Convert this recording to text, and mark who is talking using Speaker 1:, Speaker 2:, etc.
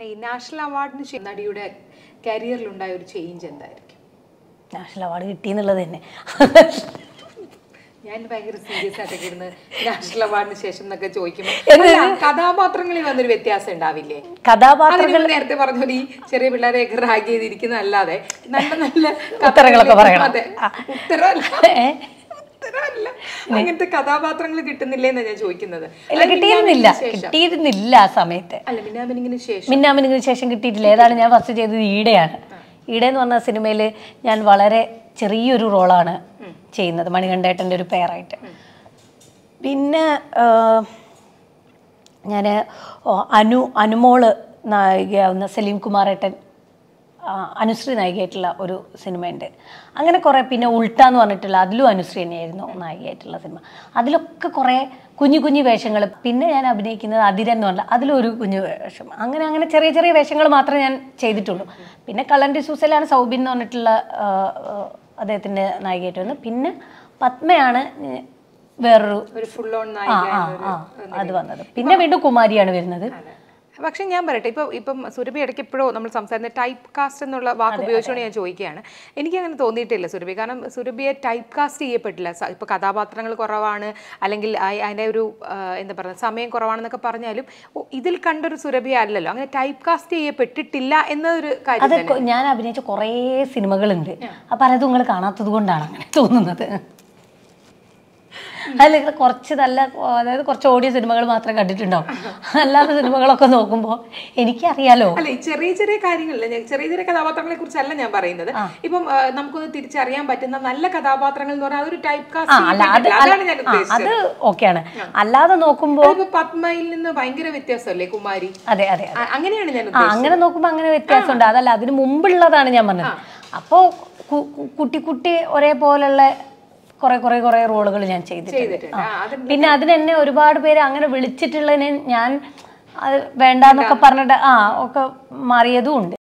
Speaker 1: ഈ നാഷണൽ അവാർഡിന് ശേ- നടിയുടെ കരിയറിലുണ്ടായ ഒരു ചേഞ്ച് എന്തായിരിക്കും
Speaker 2: നാഷണൽ അവാർഡ് കിട്ടിയെന്നുള്ളത് തന്നെ
Speaker 1: ഞാൻ ഭയങ്കര സീരിയസ് ആയിട്ടൊക്കെ ഇരുന്ന് നാഷണൽ അവാർഡിന് ശേഷം എന്നൊക്കെ ചോദിക്കുമ്പോൾ അല്ല, കഥാപാത്രങ്ങളിൽ വന്നൊരു വ്യത്യാസം ഉണ്ടാവില്ലേ
Speaker 2: കഥാപാത്രം
Speaker 1: അതിന് നേരത്തെ പറഞ്ഞ പോലെ ഈ ചെറിയ പിള്ളേരെയൊക്കെ റാഗ് ചെയ്തിരിക്കുന്നതല്ലാതെ നല്ല നല്ല
Speaker 2: ഉത്തരങ്ങളൊക്കെ
Speaker 1: കഥകളിൽ-
Speaker 2: പറയണം.
Speaker 1: അതെ ഉത്തരമല്ല
Speaker 2: ഏ?
Speaker 1: ഉത്തരമല്ല അങ്ങനത്തെ കഥാപാത്രങ്ങൾ കിട്ടുന്നില്ലേ എന്നാ ഞാൻ ചോദിക്കുന്നത്
Speaker 2: ഇല്ല കിട്ടിയിരുന്നില്ല കിട്ടിയിരുന്നില്ല ആ സമയത്ത്
Speaker 1: അല്ല മിന്നാമിനിങ്ങിന് ശേഷം
Speaker 2: മിന്നാമിനിങ്ങിന് ശേഷം കിട്ടിയിട്ടില്ല ഏതാണ് ഞാൻ ഫസ്റ്റ് ചെയ്തത് ഈടയാണ് ഈട എന്ന് പറഞ്ഞ സിനിമയിൽ ഞാൻ വളരെ ചെറിയൊരു റോളാണ് ചെയ്യുന്നത് മണികണ്ഠേട്ടൻ്റെ ഒരു പേരായിട്ട് പിന്നെ ഞാൻ അനു അനുമോള് നായികയാവുന്ന സലീം കുമാറേട്ടൻ ആ, അനുശ്രീ നായികയായിട്ടുള്ള ഒരു സിനിമയുണ്ട് അങ്ങനെ കുറേ പിന്നെ ഉൾട്ട എന്ന് പറഞ്ഞിട്ടുള്ള അതിലും അനുശ്രീ തന്നെയായിരുന്നു നായികയായിട്ടുള്ള സിനിമ അതിലൊക്കെ കുറേ കുഞ്ഞു കുഞ്ഞു വേഷങ്ങൾ പിന്നെ ഞാൻ അഭിനയിക്കുന്നത് അതിരൻ എന്ന് പറഞ്ഞാൽ അതിലൊരു കുഞ്ഞു വേഷം അങ്ങനെ അങ്ങനെ ചെറിയ ചെറിയ വേഷങ്ങൾ മാത്രമേ ഞാൻ ചെയ്തിട്ടുള്ളൂ പിന്നെ കള്ളൻ സൂസയിലാണ് സൗബിൻ എന്ന് പറഞ്ഞിട്ടുള്ള ആ, ആ, അദ്ദേഹത്തിൻ്റെ നായികയായിട്ട് വന്നത് പിന്നെ പത്മയാണ് ഏ, വേറൊരു
Speaker 1: ഒരു ഫുൾ ഓൺ
Speaker 2: ആ
Speaker 1: നായിക
Speaker 2: ആ ആ അത് വന്നത് പിന്നെ വീണ്ടും കുമാരിയാണ് വരുന്നത്
Speaker 1: പക്ഷെ ഞാൻ പറയട്ടെ ഇപ്പൊ ഇപ്പം സുരഭി ഇടയ്ക്ക് എപ്പോഴോ നമ്മൾ സംസാരിക്കുന്ന ടൈപ്പ് കാസ്റ്റ് എന്നുള്ള വാക്ക് ഉപയോഗിച്ചുകൊണ്ട് ഞാൻ ചോദിക്കുകയാണ് എനിക്ക് അങ്ങനെ തോന്നിയിട്ടില്ല സുരഭി കാരണം സുരഭിയെ ടൈപ്പ് കാസ്റ്റ് ചെയ്യപ്പെട്ടില്ല സ- ഇപ്പൊ കഥാപാത്രങ്ങൾ കുറവാണ് അല്ലെങ്കിൽ അ- അതിന്റെ ഒരു ആ, എന്താ പറയുക സമയം കുറവാണെന്നൊക്കെ പറഞ്ഞാലും ഓ, ഇതിൽ കണ്ടൊരു സുരഭി അല്ലല്ലോ അങ്ങനെ ടൈപ്പ് കാസ്റ്റ് ചെയ്യപ്പെട്ടിട്ടില്ല എന്നൊരു കാര്യം
Speaker 2: അത് കൊ- ഞാൻ അഭിനയിച്ച കുറേ സിനിമകളുണ്ട് അപ്പം അത് നിങ്ങൾ കാണാത്തത് കൊണ്ടാണ് അങ്ങനെ തോന്നുന്നത് അതിൽ കുറച്ച് നല്ല അതായത് കുറച്ച് ഓടിയ സിനിമകൾ മാത്രമേ കണ്ടിട്ടുണ്ടാവും അല്ലാത്ത സിനിമകളൊക്കെ നോക്കുമ്പോൾ എനിക്കറിയാലോ
Speaker 1: അല്ല ഈ ചെറിയ ചെറിയ കാര്യങ്ങളില്ല ഞാൻ ചെറിയ ചെറിയ കഥാപാത്രങ്ങളെ കുറിച്ചല്ല ഞാൻ പറയുന്നത് ഇപ്പം ആ, നമുക്കൊന്ന് തിരിച്ചറിയാൻ പറ്റുന്ന നല്ല കഥാപാത്രങ്ങൾ എന്ന് പറഞ്ഞാൽ അതൊരു ടൈപ്പ്
Speaker 2: ആ അല്ല അത്
Speaker 1: കാസ്റ്റ് അതാണ് ഞാൻ
Speaker 2: ആ,
Speaker 1: ഉദ്ദേശിച്ചത്
Speaker 2: അത് ഓക്കെയാണ് അല്ലാതെ നോക്കുമ്പോൾ
Speaker 1: അതിപ്പോ പത്മയിൽ നിന്ന് ഭയങ്കര വ്യത്യാസമല്ലേ കുമാരി
Speaker 2: അതെ അതെ
Speaker 1: ആ, അങ്ങനെയാണ് ഞാൻ
Speaker 2: ആ അങ്ങനെ നോക്കുമ്പോൾ അങ്ങനെ വ്യത്യാസമുണ്ട് അതല്ല അതിന് മുമ്പുള്ളതാണ് ഞാൻ പറഞ്ഞത് അപ്പോൾ കുട്ടി കുട്ടി ഒരേപോലുള്ള കുറെ കുറെ കുറെ റോളുകൾ ഞാൻ ചെയ്തിട്ടുണ്ട്
Speaker 1: ചെയ്തിട്ടുണ്ട് ആ, അത്
Speaker 2: പിന്നെ അതിന് എന്നെ ഒരുപാട് പേര് അങ്ങനെ വിളിച്ചിട്ടുള്ളതിന് ഞാൻ അത് വേണ്ടാന്നൊക്കെ പറഞ്ഞിട്ട് ആ ഒക്കെ മാറിയതും ഉണ്ട്